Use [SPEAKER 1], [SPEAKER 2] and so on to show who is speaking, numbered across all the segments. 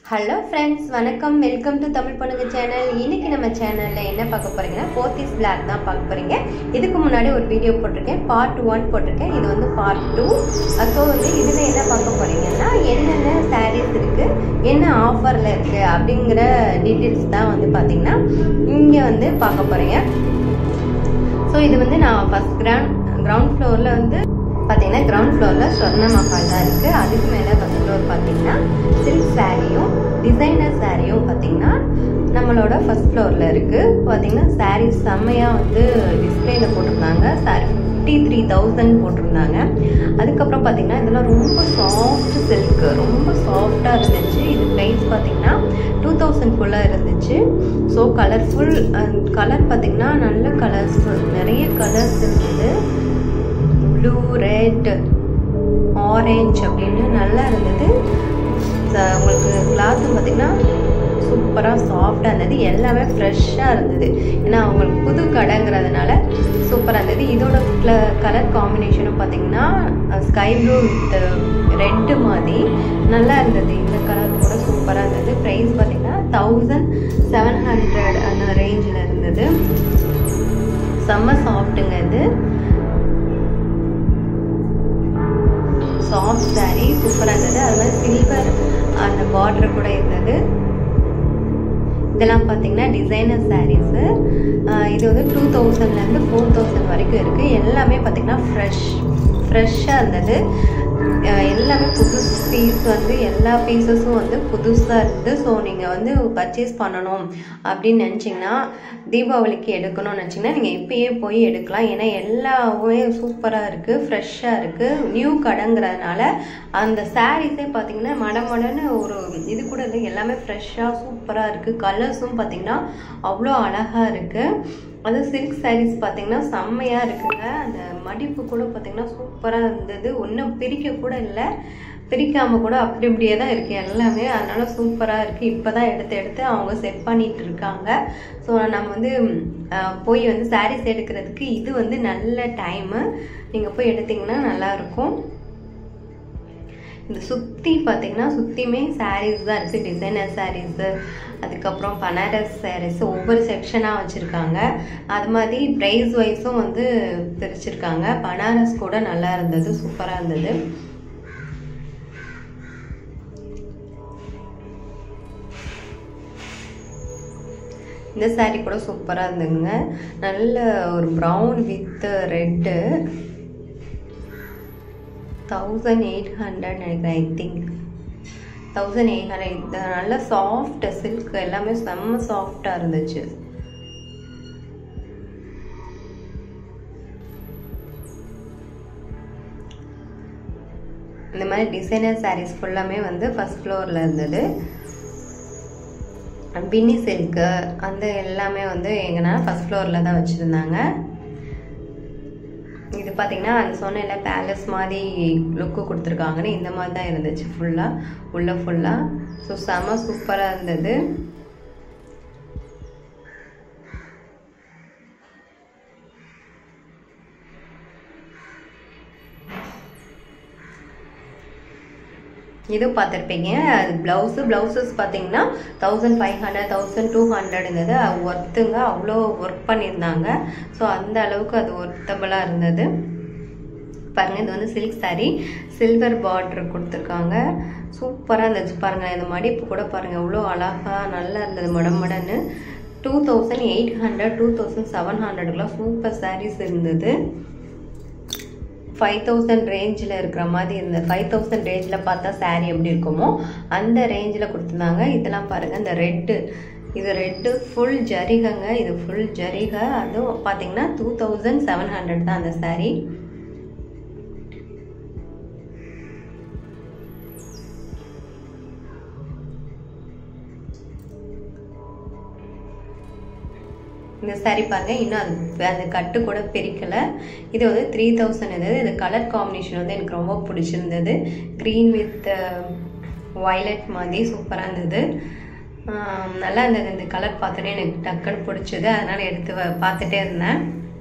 [SPEAKER 1] hello friends வணக்கம் welcome to Tamil பொண்ணுங்க channel இன்னைக்கு நம்ம சேனலில் என்ன பார்க்க போறீங்கன்னா போத்தீஸ் பிளாக் தான் பார்க்க போறீங்க இதுக்கு முன்னாடி ஒரு வீடியோ போட்டிருக்கேன் பார்ட் ஒன் போட்டிருக்கேன் இது வந்து பார்ட் டூ ஸோ வந்து இதில் என்ன பார்க்க போறீங்கன்னா என்னென்ன சாரீஸ் இருக்கு என்ன ஆஃபரில் இருக்கு அப்படிங்கிற டீட்டெயில்ஸ் தான் வந்து பார்த்தீங்கன்னா இங்கே வந்து பார்க்க போறீங்க ஸோ இது வந்து நான் ஃபர்ஸ்ட் கிரவுண்ட் கிரவுண்ட் ஃப்ளோரில் வந்து பார்த்தீங்கன்னா கிரவுண்ட் ஃப்ளோரில் ஸ்வர்ண மஹால் தான் இருக்குது அதுக்கு மேலே ஃபஸ்ட் ஃப்ளோர் பார்த்தீங்கன்னா சில்க் சாரியும் டிசைனர் சாரியும் பார்த்தீங்கன்னா நம்மளோட ஃபஸ்ட் ஃப்ளோரில் இருக்குது பார்த்தீங்கன்னா சாரீ செம்மையாக வந்து டிஸ்பிளேல போட்டிருந்தாங்க சாரி ஃபிஃப்டி த்ரீ தௌசண்ட் போட்டிருந்தாங்க அதுக்கப்புறம் பார்த்தீங்கன்னா இதெல்லாம் ரொம்ப சாஃப்ட் சில்க் ரொம்ப சாஃப்டாக இருந்துச்சு இது ப்ரைஸ் பார்த்தீங்கன்னா டூ தௌசண்ட் ஃபுல்லாக இருந்துச்சு ஸோ கலர்ஃபுல் கலர் பார்த்தீங்கன்னா நல்ல கலர்ஸ் நிறைய கலர்ஸ் இருந்தது ப்ளூ ரெட் ஆரஞ்ச் அப்படின்னு நல்லா இருந்தது ச- உங்களுக்கு கிளாத்தும் பார்த்தீங்கன்னா சூப்பராக சாஃப்டாக இருந்தது எல்லாமே ஃப்ரெஷ்ஷாக இருந்தது ஏன்னா அவங்களுக்கு புது கடைங்கிறதுனால சூப்பராக இருந்தது இதோட கலர் காம்பினேஷனும் பார்த்தீங்கன்னா ஸ்கை ப்ளூ வித் ரெட்டு மாதிரி நல்லா இருந்தது இந்த கலர் கூட சூப்பராக இருந்தது ப்ரைஸ் பார்த்தீங்கன்னா தௌசண்ட் செவன் ஹண்ட்ரட் அந்த ரேஞ்சில் இருந்தது செம்ம சாஃப்ட்டுங்க இது சாஃப்ட் saree சூப்பராக இருந்தது அது மாதிரி சில்வர் அந்த பார்டர் கூட இருந்தது இதெல்லாம் பார்த்தீங்கன்னா டிசைனர் சாரீஸு இது வந்து டூ தௌசண்ட்லேருந்து ஃபோர் தௌசண்ட் வரைக்கும் இருக்குது எல்லாமே பார்த்தீங்கன்னா ஃப்ரெஷ் ஃப்ரெஷ்ஷாக இருந்தது அஹ் எல்லாமே புது பீஸ் வந்து எல்லா பீசஸும் வந்து புதுசாக இருக்குது ஸோ நீங்கள் வந்து பர்ச்சேஸ் பண்ணணும் அப்படின்னு நினச்சிங்கன்னா தீபாவளிக்கு எடுக்கணும்னு நினச்சிங்கன்னா நீங்கள் இப்பயே போய் எடுக்கலாம் ஏன்னா எல்லாமே சூப்பராக இருக்குது ஃப்ரெஷ்ஷாக இருக்குது நியூ கடைங்கிறதுனால அந்த சாரீஸே பார்த்தீங்கன்னா மடமடன்னு ஒரு இது கூட இல்லை எல்லாமே ஃப்ரெஷ்ஷாக சூப்பராக இருக்குது கலர்ஸும் பார்த்தீங்கன்னா அவ்வளோ அழகாக இருக்குது அது சில்க் சாரீஸ் பார்த்தீங்கன்னா செம்மையாக இருக்குங்க அந்த மடிப்பு கூட பார்த்தீங்கன்னா சூப்பராக இருந்தது ஒன்றும் பிரிக்க கூட இல்லை பிரிக்காமல் கூட அப்படி இப்படியே தான் இருக்குது எல்லாமே அதனால சூப்பராக இருக்குது இப்போ தான் எடுத்து எடுத்து அவங்க செட் பண்ணிட்டு இருக்காங்க ஸோ நம்ம வந்து அஹ், போய் வந்து சாரீஸ் எடுக்கிறதுக்கு இது வந்து நல்ல டைமு நீங்கள் போய் எடுத்தீங்கன்னா நல்லாயிருக்கும் இந்த சுற்றி பார்த்தீங்கன்னா சுற்றியுமே சாரீஸ் தான் இருக்குது டிசைனர் சாரீஸு அதுக்கப்புறம் பனாரஸ் சாரீஸ் ஒவ்வொரு செக்ஷனாக வச்சுருக்காங்க அது மாதிரி ப்ரைஸ் வைஸும் வந்து பிரிச்சிருக்காங்க பனாரஸ் கூட நல்லா இருந்தது சூப்பராக இருந்தது இந்த saree கூட சூப்பராக இருந்ததுங்க நல்ல ஒரு brown with red thousand eight hundred நினைக்கிறேன் I think thousand eight hundred நல்ல சாஃப்ட் சில்க் எல்லாமே செம்ம சாஃப்டாக இருந்துச்சு இந்த மாதிரி டிசைனர் சாரீஸ் ஃபுல்லாமே வந்து ஃபர்ஸ்ட் ஃப்ளோரில் இருந்தது பின்னி சில்க்கு அந்த எல்லாமே வந்து எங்கன்னா ஃபர்ஸ்ட் ஃப்ளோரில் தான் வச்சுருந்தாங்க இது பார்த்தீங்கன்னா அந்த சொன்ன பேலஸ் மாதிரி லுக்கு கொடுத்துருக்காங்கன்னு இந்த மாதிரி தான் இருந்துச்சு ஃபுல்லாக உள்ள ஃபுல்லாக ஸோ செம சூப்பராக இருந்தது இது பார்த்துருப்பீங்க அது ப்ளவுஸு ப்ளவுசஸ் பார்த்தீங்கன்னா thousand five hundred thousand two ஹண்ட்ரடுங்கிறது ஒர்த்துங்க அவ்வளோ ஒர்க் பண்ணியிருந்தாங்க ஸோ அந்த அளவுக்கு அது ஒர்த்தபுளாக இருந்தது பாருங்க இது வந்து சில்க் saree சில்வர் பார்டர் கொடுத்துருக்காங்க சூப்பராக இருந்துச்சு பாருங்க இந்த மடிப்பு கூட பாருங்க எவ்வளோ அழகா நல்லா இருந்தது மடமடன்னு two thousand eight hundred two thousand seven ஹண்ட்ரட்லாம் சூப்பர் sarees இருந்தது ஃபைவ் தௌசண்ட் ரேஞ்சில் இருக்கிற மாதிரி இருந்தது ஃபைவ் தௌசண்ட் ரேஞ்சில் பார்த்தா saree எப்படி இருக்குமோ அந்த ரேஞ்சில் கொடுத்துருந்தாங்க இதெல்லாம் பாருங்கள் இந்த ரெட்டு இது ரெட்டு ஃபுல் ஜரிகைங்க இது ஃபுல் ஜரிகை அதுவும் பார்த்தீங்கன்னா டூ தௌசண்ட் செவன் ஹண்ட்ரட் தான் அந்த saree இந்த saree பாருங்க இன்னும் அது அந்த கட்டு கூட பிரிக்கல இது வந்து த்ரீ தௌசண்ட் இருந்தது இது கலர் காம்பினேஷன் வந்து எனக்கு ரொம்ப பிடிச்சிருந்தது க்ரீன் வித் வயலட் மாதிரி சூப்பராக இருந்தது ஆம், நல்லா இருந்தது இந்த கலர் பார்த்தோன்னே எனக்கு டக்குன்னு பிடிச்சது அதனால எடுத்து வ- பார்த்துட்டே இருந்தேன்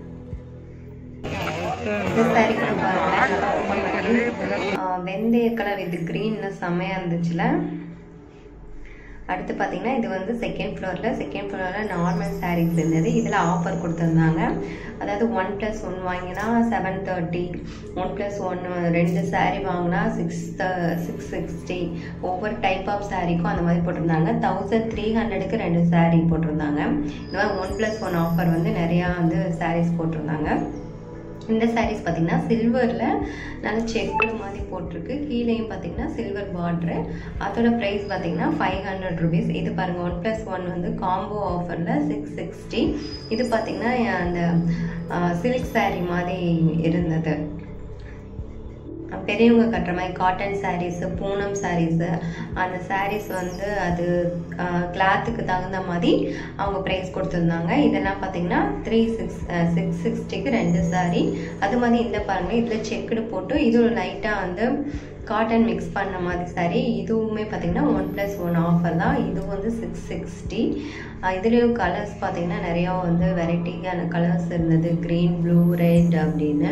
[SPEAKER 1] இந்த saree கூட பாருங்களேன் நல்லா open பண்ணி, ஆ, வெந்தய கலர் இது க்ரீன்னு செம்மையாக இருந்துச்சுல அடுத்து பார்த்தீங்கன்னா இது வந்து செகண்ட் ஃப்ளோரில் செகண்ட் ஃப்ளோரில் நார்மல் சாரீஸ் இருந்தது இதில் ஆஃபர் கொடுத்துருந்தாங்க அதாவது ஒன் ப்ளஸ் ஒன் வாங்கினா seven thirty one plus one ரெண்டு saree வாங்கினா சிக்ஸ் சிக்ஸ் சிக்ஸ்டி ஒவ்வொரு டைப் ஆஃப் சாரீக்கும் அந்த மாதிரி போட்டிருந்தாங்க தௌசண்ட் த்ரீ ஹண்ட்ரடுக்கு ரெண்டு saree போட்டிருந்தாங்க இந்த மாதிரி ஒன் ப்ளஸ் ஒன் ஆஃபர் வந்து நிறையா வந்து sarees போட்டிருந்தாங்க இந்த சாரீஸ் பார்த்தீங்கன்னா சில்வரில் நல்ல செக்குடு மாதிரி போட்டிருக்கு கீழேயும் பார்த்தீங்கன்னா சில்வர் பார்ட்ரு அதோட ப்ரைஸ் பார்த்தீங்கன்னா ஃபைவ் ஹண்ட்ரட் ருபீஸ் இது பாருங்கள் ஒன் ப்ளஸ் ஒன் வந்து காம்போ ஆஃபரில் சிக்ஸ் சிக்ஸ்டி இது பார்த்தீங்கன்னா அந்த சில்க் saree மாதிரி இருந்தது பெரியவங்க கட்டுற மாதிரி காட்டன் சாரீஸு பூனம் சாரீஸு அந்த சாரீஸ் வந்து அது கிளாத்துக்கு தகுந்த மாதிரி அவங்க ப்ரைஸ் கொடுத்துருந்தாங்க இதெல்லாம் பார்த்தீங்கன்னா த்ரீ சிக்ஸ் சிக்ஸ் சிக்ஸ்டிக்கு ரெண்டு சாரீ அது மாதிரி இந்த பாருங்க இதில் செக்குடு போட்டு இது லைட்டாக வந்து காட்டன் மிக்ஸ் பண்ண மாதிரி சாரீ இதுவுமே பார்த்தீங்கன்னா ஒன் ப்ளஸ் ஒன் ஆஃபர் தான் இது வந்து சிக்ஸ் சிக்ஸ்டி இதுலேயும் கலர்ஸ் பார்த்தீங்கன்னா நிறையா வந்து வெரைட்டியான கலர்ஸ் இருந்தது க்ரீன் ப்ளூ ரெட் அப்படின்னு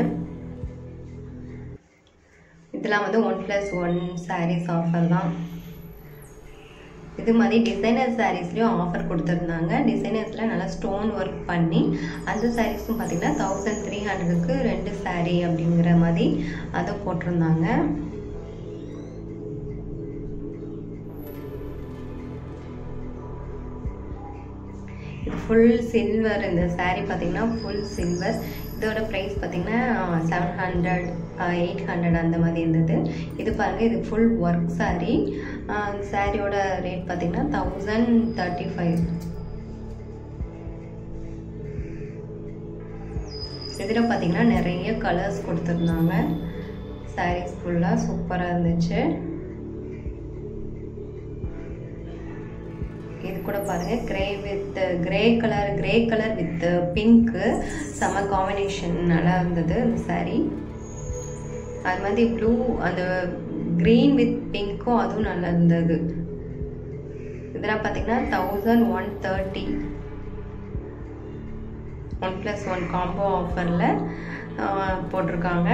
[SPEAKER 1] இதெல்லாம் வந்து one plus one sarees offer தான் இது மாதிரி டிசைனர் சாரீஸ்லேயும் ஆஃபர் கொடுத்துருந்தாங்க டிசைனர்ஸில் நல்லா ஸ்டோன் ஒர்க் பண்ணி அந்த சாரீஸும் பார்த்தீங்கன்னா தௌசண்ட் த்ரீ ஹண்ட்ரடுக்கு ரெண்டு saree அப்படிங்கிற மாதிரி அதை போட்டிருந்தாங்க இது ஃபுல் சில்வர் இந்த saree பார்த்தீங்கன்னா ஃபுல் சில்வர் இதோட ப்ரைஸ் பார்த்தீங்கன்னா செவன் ஹண்ட்ரட் எயிட் ஹண்ட்ரட் அந்த மாதிரி இருந்தது இது பாருங்கள் இது ஃபுல் ஒர்க் saree இந்த சாரியோட ரேட் பார்த்தீங்கன்னா தௌசண்ட் தேர்ட்டி ஃபைவ் இதில் பார்த்தீங்கன்னா நிறைய கலர்ஸ் கொடுத்துருந்தாங்க சாரீஸ் ஃபுல்லாக சூப்பராக இருந்துச்சு இது கூட பாருங்க grey with grey colour grey colour with பிங்க்கு செம காம்பினேஷன் நல்லா இருந்தது இந்த saree அது மாதிரி ப்ளூ அந்த க்ரீன் வித் பிங்க்கும் அதுவும் நல்லா இருந்தது இதெல்லாம் பார்த்தீங்கன்னா thousand one thirty one plus one combo ஆஃபரில் போட்டிருக்காங்க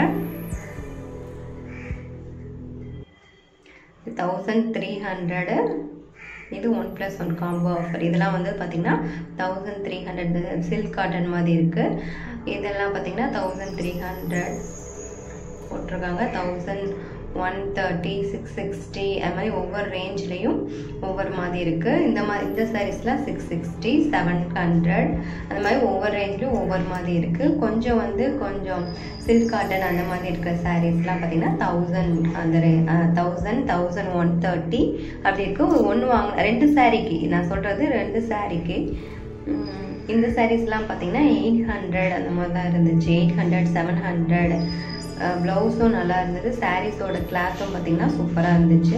[SPEAKER 1] தௌசண்ட் த்ரீ ஹண்ட்ரடு இது one plus one combo offer இதெல்லாம் வந்து பார்த்தீங்கன்னா thousand three hundred silk cotton மாதிரி இருக்குது இதெல்லாம் பார்த்தீங்கன்னா தௌசண்ட் த்ரீ ஹண்ட்ரட் போட்டிருக்காங்க thousand one thirty six sixty அது மாதிரி ஒவ்வொரு ரேஞ்ச்லேயும் ஒவ்வொரு மாதிரி இருக்குது இந்த மாதிரி இந்த சாரீஸ்லாம் சிக்ஸ் சிக்ஸ்டி செவன் ஹண்ட்ரட் அந்த மாதிரி ஒவ்வொரு ரேஞ்ச்லேயும் ஒவ்வொரு மாதிரி இருக்குது கொஞ்சம் வந்து கொஞ்சம் சில்க் காட்டன் அந்த மாதிரி இருக்கிற சாரீஸ்லாம் பார்த்தீங்கன்னா தௌசண்ட் அந்த ரே தௌசண்ட் தௌசண்ட் ஒன் தேர்ட்டி அப்படி இருக்குது ஒன்று வாங்க ரெண்டு சாரீக்கு நான் சொல்கிறது ரெண்டு சாரீக்கு இந்த சாரீஸ்லாம் பார்த்தீங்கன்னா எயிட் ஹண்ட்ரட் அந்த மாதிரி தான் இருந்துச்சு எயிட் ஹண்ட்ரட் செவன் ஹண்ட்ரட் ப்ளவுஸும் நல்லா இருந்தது சாரீஸோட கிளாத்தும் பார்த்தீங்கன்னா சூப்பராக இருந்துச்சு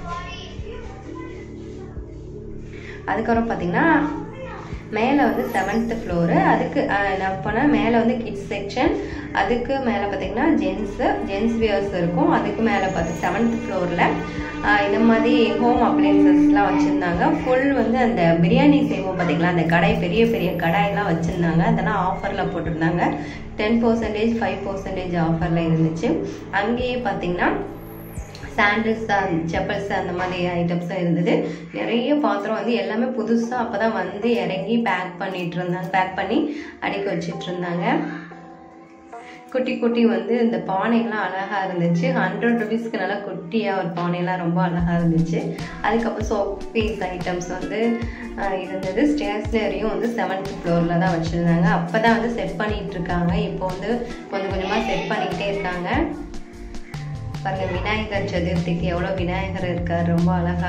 [SPEAKER 1] அதுக்கப்புறம் பார்த்தீங்கன்னா மேலே வந்து செவன்த்து ஃப்ளோரு அதுக்கு அஹ், நான் போனால் மேலே வந்து கிட்ஸ் செக்ஷன் அதுக்கு மேலே பார்த்தீங்கன்னா ஜென்ஸு ஜென்ஸ் வியர்ஸ் இருக்கும் அதுக்கு மேலே பார்த்து செவன்த் ஃப்ளோரில் இந்த மாதிரி ஹோம் அப்ளைன்சஸ்லாம் வச்சுருந்தாங்க ஃபுல் வந்து அந்த பிரியாணி செய்வோம் பார்த்தீங்களா அந்த கடாய் பெரிய பெரிய கடாயெல்லாம் வச்சுருந்தாங்க அதெல்லாம் ஆஃபரில் போட்டிருந்தாங்க டென் பர்சன்டேஜ் ஃபைவ் பர்சன்டேஜ் ஆஃபரில் இருந்துச்சு அங்கேயே பார்த்தீங்கன்னா சாண்டில்ஸ் செப்பல்ஸ் அந்த மாதிரி ஐட்டம்ஸும் இருந்தது நிறைய பாத்திரம் வந்து எல்லாமே புதுசாக அப்போ தான் வந்து இறங்கி பேக் பண்ணிட்டு இருந்தாங்க பேக் பண்ணி அடுக்கி வச்சிட்டு இருந்தாங்க குட்டி குட்டி வந்து இந்த பானைகள்லாம் அழகாக இருந்துச்சு ஹண்ட்ரட் ருபீஸ்க்கு நல்லா குட்டியாக ஒரு பானையெல்லாம் ரொம்ப அழகாக இருந்துச்சு அதுக்கப்புறம் சோப் பீஸ் ஐட்டம்ஸ் வந்து ஆஹ், இருந்தது ஸ்டேஷ்னரியும் வந்து செவன்த் ஃப்ளோரில் தான் வச்சுருந்தாங்க அப்போ தான் வந்து செட் பண்ணிட்டு இருக்காங்க இப்போ வந்து கொஞ்சம் கொஞ்சமாக செட் பண்ணிக்கிட்டே இருக்காங்க பாருங்க விநாயகர் சதுர்த்திக்கு எவ்வளோ விநாயகர் இருக்கார் ரொம்ப அழகா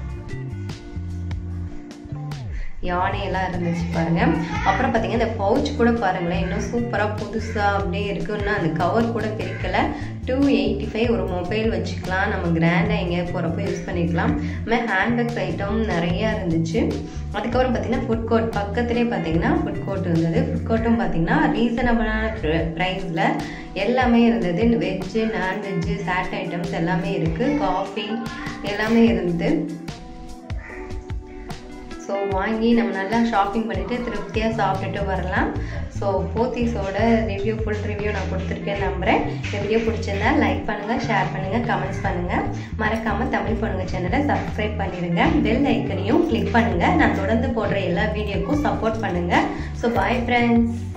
[SPEAKER 1] யானையெல்லாம் இருந்துச்சு பாருங்க அப்புறம் பார்த்தீங்கன்னா இந்த பவுச் கூட பாருங்களேன் இன்னும் சூப்பராக புதுசாக அப்படியே இருக்கு இன்னும் அந்த கவர் கூட பிரிக்கல டூ எயிட்டி ஃபைவ் ஒரு மொபைல் வச்சுக்கலாம் நம்ம கிராண்டாக எங்கேயா போகிறப்போ யூஸ் பண்ணிக்கலாம் அது மாதிரி ஹேண்ட்பேக்ஸ் ஐட்டம் நிறையா இருந்துச்சு அதுக்கப்புறம் பார்த்தீங்கன்னா ஃபுட் கோர்ட் பக்கத்துலேயே பார்த்தீங்கன்னா ஃபுட் கோர்ட் இருந்தது ஃபுட் கோர்ட்டும் பார்த்தீங்கன்னா ரீசனபிளான ப்ரைஸில் எல்லாமே இருந்தது வெஜ்ஜு நான்வெஜ்ஜு சாட் ஐட்டம்ஸ் எல்லாமே இருக்குது காஃபி எல்லாமே இருந்தது ஸோ வாங்கி நம்ம நல்லா ஷாப்பிங் பண்ணிவிட்டு திருப்தியாக சாப்பிட்டுட்டு வரலாம் ஸோ போத்தீஸோட ரிவ்யூ ஃபுல் ரிவ்யூ நான் கொடுத்துருக்கேன் நம்புகிறேன் இந்த வீடியோ பிடிச்சிருந்தா லைக் பண்ணுங்கள் ஷேர் பண்ணுங்கள் கமெண்ட்ஸ் பண்ணுங்கள் மறக்காமல் தமிழ் பொண்ணுங்க சேனலை சப்ஸ்கிரைப் பண்ணிடுங்க பெல் ஐக்கனையும் கிளிக் பண்ணுங்கள் நான் தொடர்ந்து போடுற எல்லா வீடியோக்கும் சப்போர்ட் பண்ணுங்கள் ஸோ பாய் ஃப்ரெண்ட்ஸ்